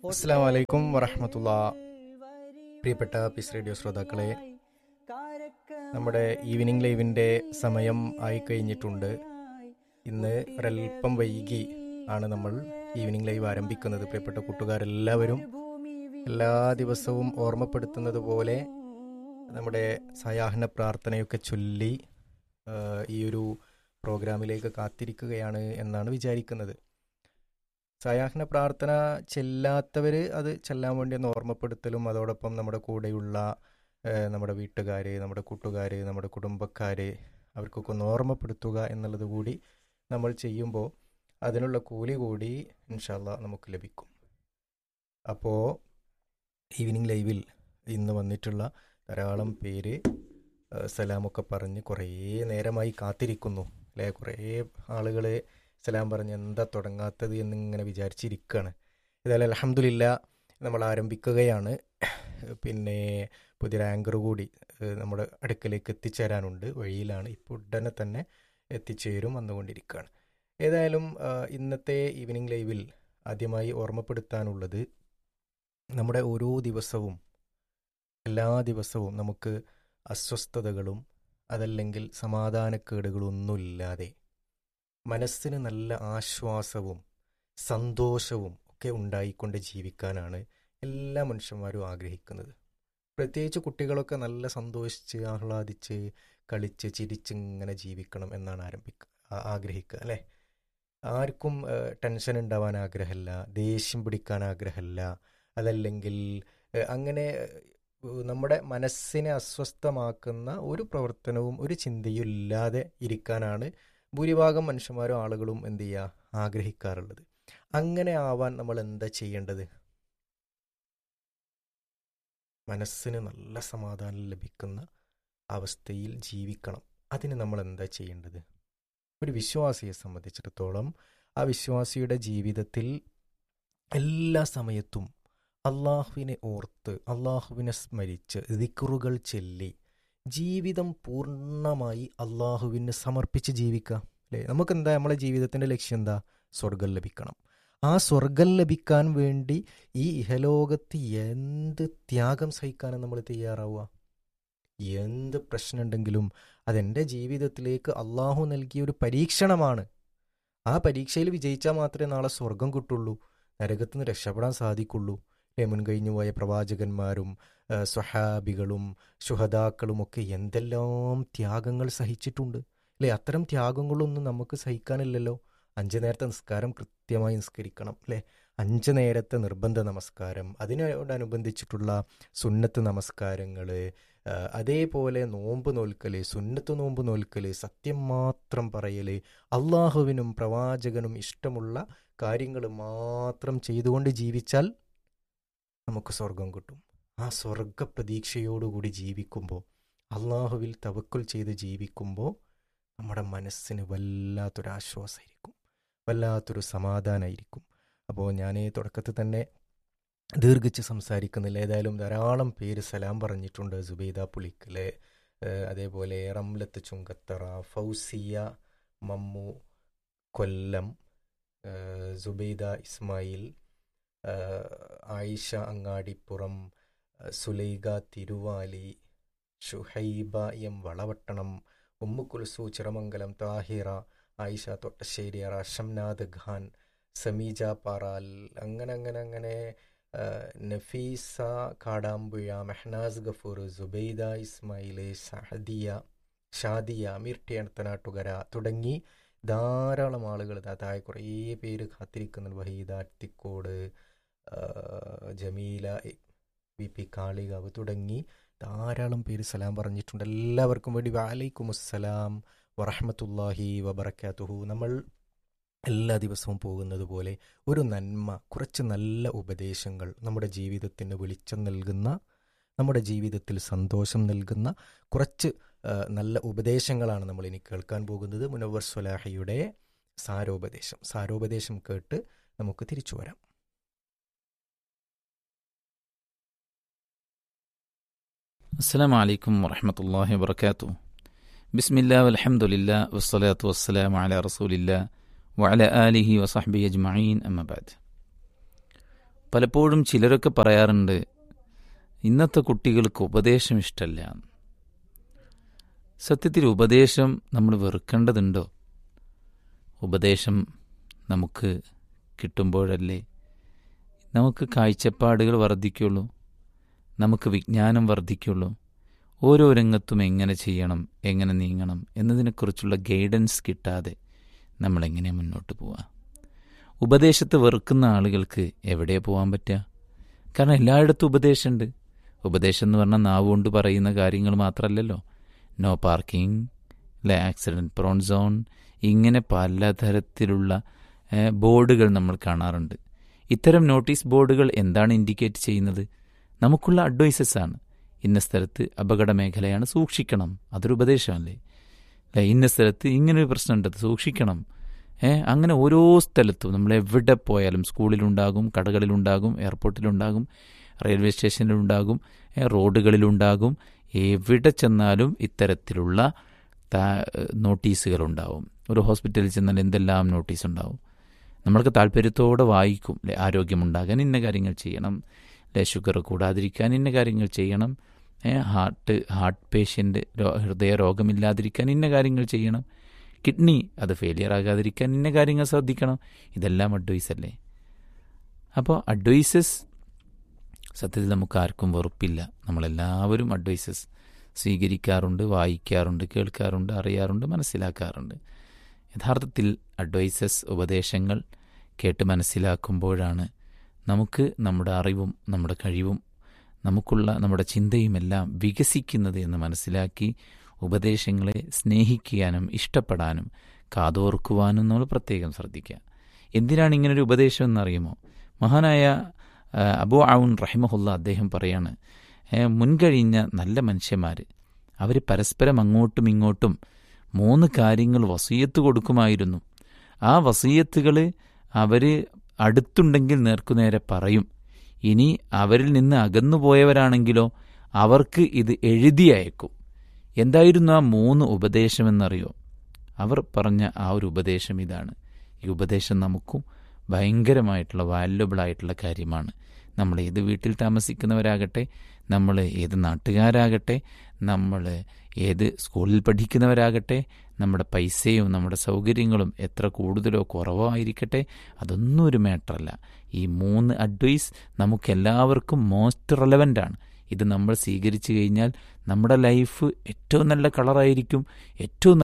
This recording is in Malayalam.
അസ്സാം വലൈക്കും വറഹമത്തുള്ള പ്രിയപ്പെട്ട പീസ് റേഡിയോ ശ്രോതാക്കളെ നമ്മുടെ ഈവനിങ് ലൈവിൻ്റെ സമയം ആയി കഴിഞ്ഞിട്ടുണ്ട് ഇന്ന് ഒരല്പം വൈകി ആണ് നമ്മൾ ഈവനിങ് ലൈവ് ആരംഭിക്കുന്നത് പ്രിയപ്പെട്ട കൂട്ടുകാരെല്ലാവരും എല്ലാ ദിവസവും ഓർമ്മപ്പെടുത്തുന്നത് പോലെ നമ്മുടെ സായാഹ്ന പ്രാർത്ഥനയൊക്കെ ചൊല്ലി ആ, ഈ ഒരു പ്രോഗ്രാമിലേക്ക് കാത്തിരിക്കുകയാണ് എന്നാണ് വിചാരിക്കുന്നത് സായാഹ്ന പ്രാർത്ഥന ചെല്ലാത്തവർ അത് ചെല്ലാൻ വേണ്ടി ഒന്ന് ഓർമ്മപ്പെടുത്തലും അതോടൊപ്പം നമ്മുടെ കൂടെയുള്ള ഏഹ്, നമ്മുടെ വീട്ടുകാർ നമ്മുടെ കൂട്ടുകാർ നമ്മുടെ കുടുംബക്കാർ അവർക്കൊക്കെ ഒന്ന് ഓർമ്മപ്പെടുത്തുക എന്നുള്ളത് കൂടി നമ്മൾ ചെയ്യുമ്പോൾ അതിനുള്ള കൂലി കൂടി ഇൻഷാല്ല നമുക്ക് ലഭിക്കും അപ്പോൾ ഈവനിങ് ലൈവിൽ ഇന്ന് വന്നിട്ടുള്ള ധാരാളം പേര് ഏഹ്, സലാമൊക്കെ പറഞ്ഞ് കുറേ നേരമായി കാത്തിരിക്കുന്നു അല്ലേ കുറേ ആളുകൾ സലാം പറഞ്ഞ് എന്താ തുടങ്ങാത്തത് എന്നിങ്ങനെ വിചാരിച്ചിരിക്കുകയാണ് ഏതായാലും അലഹമില്ല നമ്മൾ ആരംഭിക്കുകയാണ് പിന്നെ പുതിയൊരു ആങ്കർ കൂടി ഏഹ്, നമ്മുടെ അടുക്കലേക്ക് എത്തിച്ചേരാനുണ്ട് വഴിയിലാണ് ഇപ്പോൾ ഉടനെ തന്നെ എത്തിച്ചേരും വന്നുകൊണ്ടിരിക്കുകയാണ് ഏതായാലും ആ, ഇന്നത്തെ ഈവനിങ് ലൈവിൽ ആദ്യമായി ഓർമ്മപ്പെടുത്താനുള്ളത് നമ്മുടെ ഓരോ ദിവസവും എല്ലാ ദിവസവും നമുക്ക് അസ്വസ്ഥതകളും അതല്ലെങ്കിൽ സമാധാനക്കേടുകളൊന്നുമില്ലാതെ മനസ്സിന് നല്ല ആശ്വാസവും സന്തോഷവും ഒക്കെ ഉണ്ടായിക്കൊണ്ട് ജീവിക്കാനാണ് എല്ലാ മനുഷ്യന്മാരും ആഗ്രഹിക്കുന്നത് പ്രത്യേകിച്ച് കുട്ടികളൊക്കെ നല്ല സന്തോഷിച്ച് ആഹ്ലാദിച്ച് കളിച്ച് ചിരിച്ച് ഇങ്ങനെ ജീവിക്കണം എന്നാണ് ആരംഭിക്കുക ആ- ആഗ്രഹിക്കുക അല്ലേ ആർക്കും ഏഹ്, ടെൻഷൻ ഉണ്ടാവാൻ ആഗ്രഹമില്ല ദേഷ്യം പിടിക്കാൻ ആഗ്രഹമില്ല അതല്ലെങ്കിൽ ഏഹ്, അങ്ങനെ ഏഹ്, നമ്മുടെ മനസ്സിനെ അസ്വസ്ഥമാക്കുന്ന ഒരു പ്രവർത്തനവും ഒരു ചിന്തയും ഇല്ലാതെ ഇരിക്കാനാണ് ഭൂരിഭാഗം മനുഷ്യന്മാരും ആളുകളും എന്ത് ചെയ്യുക ആഗ്രഹിക്കാറുള്ളത് അങ്ങനെ ആവാൻ നമ്മൾ എന്താ ചെയ്യേണ്ടത് മനസ്സിന് നല്ല സമാധാനം ലഭിക്കുന്ന അവസ്ഥയിൽ ജീവിക്കണം അതിന് നമ്മൾ എന്താ ചെയ്യേണ്ടത് ഒരു വിശ്വാസിയെ സംബന്ധിച്ചിടത്തോളം ആ വിശ്വാസിയുടെ ജീവിതത്തിൽ എല്ലാ സമയത്തും അള്ളാഹുവിനെ ഓർത്ത് അള്ളാഹുവിനെ സ്മരിച്ച് ദിക്റുകൾ ചൊല്ലി ജീവിതം പൂർണ്ണമായി അള്ളാഹുവിന് സമർപ്പിച്ച് ജീവിക്കുക അല്ലേ നമുക്കെന്താ നമ്മളെ ജീവിതത്തിൻ്റെ ലക്ഷ്യം എന്താ സ്വർഗം ലഭിക്കണം ആ സ്വർഗം ലഭിക്കാൻ വേണ്ടി ഈ ഇഹലോകത്ത് എന്ത് ത്യാഗം സഹിക്കാനും നമ്മൾ തയ്യാറാവുക എന്ത് പ്രശ്നമുണ്ടെങ്കിലും അതെൻ്റെ ജീവിതത്തിലേക്ക് അള്ളാഹു നൽകിയ ഒരു പരീക്ഷണമാണ് ആ പരീക്ഷയിൽ വിജയിച്ചാൽ മാത്രമേ നാളെ സ്വർഗം കിട്ടുള്ളൂ നരകത്ത് നിന്ന് രക്ഷപ്പെടാൻ സാധിക്കുള്ളൂ അല്ലേ മുൻകഴിഞ്ഞു പോയ പ്രവാചകന്മാരും ആ, സ്വഹാബികളും ശുഹദാക്കളും ഒക്കെ എന്തെല്ലാം ത്യാഗങ്ങൾ സഹിച്ചിട്ടുണ്ട് അല്ലേ അത്തരം ത്യാഗങ്ങളൊന്നും നമുക്ക് സഹിക്കാനില്ലല്ലോ അഞ്ച് നേരത്തെ നിസ്കാരം കൃത്യമായി നിസ്കരിക്കണം അല്ലേ അഞ്ച് നേരത്തെ നിർബന്ധ നമസ്കാരം അതിനോടനുബന്ധിച്ചിട്ടുള്ള സുന്നത്ത് നമസ്കാരങ്ങൾ അതേപോലെ നോമ്പ് നോൽക്കല് സുന്നത്ത് നോമ്പ് നോൽക്കല് സത്യം മാത്രം പറയല് അള്ളാഹുവിനും പ്രവാചകനും ഇഷ്ടമുള്ള കാര്യങ്ങൾ മാത്രം ചെയ്തുകൊണ്ട് ജീവിച്ചാൽ നമുക്ക് സ്വർഗം കിട്ടും ആ സ്വർഗ പ്രതീക്ഷയോടുകൂടി ജീവിക്കുമ്പോൾ അള്ളാഹുവിൽ തവക്കുൽ ചെയ്ത് ജീവിക്കുമ്പോൾ നമ്മുടെ മനസ്സിന് വല്ലാത്തൊരു ആശ്വാസമായിരിക്കും വല്ലാത്തൊരു സമാധാനമായിരിക്കും അപ്പോൾ ഞാൻ തുടക്കത്തിൽ തന്നെ ദീർഘിച്ച് സംസാരിക്കുന്നില്ല ഏതായാലും ധാരാളം പേര് സലാം പറഞ്ഞിട്ടുണ്ട് സുബൈദ പുളിക്കല് ഏഹ് അതേപോലെ റംലത്ത് ചുങ്കത്തറ ഫൗസിയ മമ്മു കൊല്ലം ഏഹ് സുബൈദ ഇസ്മായിൽ ഏഹ് ആയിഷ അങ്ങാടിപ്പുറം ഏഹ് സുലൈഖ തിരുവാലി ഷുഹൈബ എം വളവട്ടണം ഉമ്മു കുൽസു ചിറമംഗലം താഹിറ ആയിഷ തൊട്ടശ്ശേരിയറ ഷംനാദ് ഖാൻ സമീജ പാറാൽ അങ്ങനെ അങ്ങനെ അങ്ങനെ ആ, നഫീസ കാടാമ്പുഴ മെഹനാസ് ഗഫൂർ സുബൈദ ഇസ്മായിൽ ഷഹദിയ ഷാദിയ അമീർ ടേണത്തനാട്ടുകര തുടങ്ങി ധാരാളം ആളുകൾ ദാ താഴെ കുറേ പേര് കാത്തിരിക്കുന്നുണ്ട് വഹീദ അത്തിക്കോട് ആ, ജമീല വി പി കാളികാവ് തുടങ്ങി ധാരാളം പേര് സലാം പറഞ്ഞിട്ടുണ്ട് എല്ലാവർക്കും വേണ്ടി വാലൈക്കും അസ്സലാം വറഹമത്തല്ലാഹി വബർക്കാത്തുഹു നമ്മൾ എല്ലാ ദിവസവും പോകുന്നത് പോലെ ഒരു നന്മ കുറച്ച് നല്ല ഉപദേശങ്ങൾ നമ്മുടെ ജീവിതത്തിന് വെളിച്ചം നൽകുന്ന നമ്മുടെ ജീവിതത്തിൽ സന്തോഷം നൽകുന്ന കുറച്ച് ആ, നല്ല ഉപദേശങ്ങളാണ് നമ്മൾ ഇനി കേൾക്കാൻ പോകുന്നത് മുനവർ സ്വലാഹയുടെ സാരോപദേശം സാരോപദേശം കേട്ട് നമുക്ക് തിരിച്ചു വരാം السلام عليكم ورحمة الله وبركاته بسم الله والحمد لله والصلاة والسلام على رسول الله وعلى آله وصحبه أجمعين أما بعد പലപ്പോഴും ചിലരൊക്കെ പറയാറുണ്ട് ഇന്നത്തെ കുട്ടികൾക്ക് ഉപദേശം ഇഷ്ടമല്ല സത്യത്തിൽ ഉപദേശം നമ്മൾ വെറുക്കേണ്ടതുണ്ടോ ഉപദേശം നമുക്ക് കിട്ടുമ്പോഴല്ലേ നമുക്ക് കാഴ്ചപ്പാടുകൾ വർദ്ധിക്കുള്ളൂ നമുക്ക് വിജ്ഞാനം വർദ്ധിക്കുള്ളൂ ഓരോ രംഗത്തും എങ്ങനെ ചെയ്യണം എങ്ങനെ നീങ്ങണം എന്നതിനെക്കുറിച്ചുള്ള ഗൈഡൻസ് കിട്ടാതെ നമ്മളെങ്ങനെ മുന്നോട്ട് പോവുക ഉപദേശത്തെ വെറുക്കുന്ന ആളുകൾക്ക് എവിടെ പോകാൻ പറ്റുക കാരണം എല്ലായിടത്തും ഉപദേശമുണ്ട് ഉപദേശം എന്ന് പറഞ്ഞാൽ നാവ് കൊണ്ട് പറയുന്ന കാര്യങ്ങൾ മാത്രമല്ലല്ലോ നോ പാർക്കിംഗ് അല്ലെ ആക്സിഡൻറ്റ് പ്രോൺ സോൺ ഇങ്ങനെ പലതരത്തിലുള്ള ഏഹ്, ബോർഡുകൾ നമ്മൾ കാണാറുണ്ട് ഇത്തരം നോട്ടീസ് ബോർഡുകൾ എന്താണ് ഇൻഡിക്കേറ്റ് ചെയ്യുന്നത് നമുക്കുള്ള അഡ്വൈസസ് ആണ് ഇന്ന സ്ഥലത്ത് അപകട മേഖലയാണ് സൂക്ഷിക്കണം അതൊരു ഉപദേശമല്ലേ അല്ലെ ഇന്ന സ്ഥലത്ത് ഇങ്ങനൊരു പ്രശ്നമുണ്ട് അത് സൂക്ഷിക്കണം ഏ അങ്ങനെ ഓരോ സ്ഥലത്തും നമ്മൾ എവിടെ പോയാലും സ്കൂളിലുണ്ടാകും കടകളിലുണ്ടാകും എയർപോർട്ടിലുണ്ടാകും റെയിൽവേ സ്റ്റേഷനിലുണ്ടാകും ഏ, റോഡുകളിലുണ്ടാകും എവിടെ ചെന്നാലും ഇത്തരത്തിലുള്ള താ- നോട്ടീസുകളുണ്ടാവും ഒരു ഹോസ്പിറ്റലിൽ ചെന്നാൽ എന്തെല്ലാം നോട്ടീസ് ഉണ്ടാവും നമ്മൾക്ക് താല്പര്യത്തോടെ വായിക്കും അല്ലെ ആരോഗ്യമുണ്ടാകാൻ ഇന്ന കാര്യങ്ങൾ ചെയ്യണം അല്ലെ ഷുഗർ കൂടാതിരിക്കാൻ ഇന്ന കാര്യങ്ങൾ ചെയ്യണം ഏ, ഹാർട്ട് ഹാർട്ട് പേഷ്യൻ്റ് ഹൃദയ രോഗമില്ലാതിരിക്കാൻ ഇന്ന കാര്യങ്ങൾ ചെയ്യണം കിഡ്നി അത് ഫെയിലിയർ ആകാതിരിക്കാൻ ഇന്ന കാര്യങ്ങൾ ശ്രദ്ധിക്കണം ഇതെല്ലാം അഡ്വൈസ് അല്ലേ അപ്പോൾ അഡ്വൈസസ് സത്യത്തിൽ നമുക്ക് ആർക്കും വെറുപ്പില്ല നമ്മളെല്ലാവരും അഡ്വൈസസ് സ്വീകരിക്കാറുണ്ട് വായിക്കാറുണ്ട് കേൾക്കാറുണ്ട് അറിയാറുണ്ട് മനസ്സിലാക്കാറുണ്ട് യഥാർത്ഥത്തിൽ അഡ്വൈസസ് ഉപദേശങ്ങൾ കേട്ട് മനസ്സിലാക്കുമ്പോഴാണ് നമുക്ക് നമ്മുടെ അറിവും നമ്മുടെ കഴിവും നമുക്കുള്ള നമ്മുടെ ചിന്തയുമെല്ലാം വികസിക്കുന്നത് എന്ന് മനസ്സിലാക്കി ഉപദേശങ്ങളെ സ്നേഹിക്കാനും ഇഷ്ടപ്പെടാനും കാതോർക്കുവാനും നമ്മൾ പ്രത്യേകം ശ്രദ്ധിക്കുക എന്തിനാണ് ഇങ്ങനൊരു ഉപദേശം എന്നറിയുമോ മഹാനായ ആ, അബു ഔൺ റഹിമഹുല്ല അദ്ദേഹം പറയാണ് ഏ, മുൻകഴിഞ്ഞ നല്ല മനുഷ്യന്മാർ അവർ പരസ്പരം അങ്ങോട്ടും ഇങ്ങോട്ടും മൂന്ന് കാര്യങ്ങൾ വസീയത്ത് കൊടുക്കുമായിരുന്നു ആ വസീയത്തുകൾ അവർ അടുത്തുണ്ടെങ്കിൽ നേർക്കുനേരെ പറയും ഇനി അവരിൽ നിന്ന് അകന്നുപോയവരാണെങ്കിലോ അവർക്ക് ഇത് എഴുതി അയക്കും എന്തായിരുന്നു ആ മൂന്ന് ഉപദേശമെന്നറിയോ അവർ പറഞ്ഞ ആ ഒരു ഉപദേശം ഇതാണ് ഈ ഉപദേശം നമുക്കും ഭയങ്കരമായിട്ടുള്ള വാല്യുബിൾ ആയിട്ടുള്ള കാര്യമാണ് നമ്മൾ ഏത് വീട്ടിൽ താമസിക്കുന്നവരാകട്ടെ നമ്മൾ ഏത് നാട്ടുകാരാകട്ടെ നമ്മൾ ഏത് സ്കൂളിൽ പഠിക്കുന്നവരാകട്ടെ നമ്മുടെ പൈസയും നമ്മുടെ സൗകര്യങ്ങളും എത്ര കൂടുതലോ കുറവോ ആയിരിക്കട്ടെ അതൊന്നും ഒരു മാറ്ററല്ല ഈ മൂന്ന് അഡ്വൈസ് നമുക്കെല്ലാവർക്കും മോസ്റ്റ് റെലവൻ്റ് ആണ് ഇത് നമ്മൾ സ്വീകരിച്ചു കഴിഞ്ഞാൽ നമ്മുടെ ലൈഫ് ഏറ്റവും നല്ല കളറായിരിക്കും ഏറ്റവും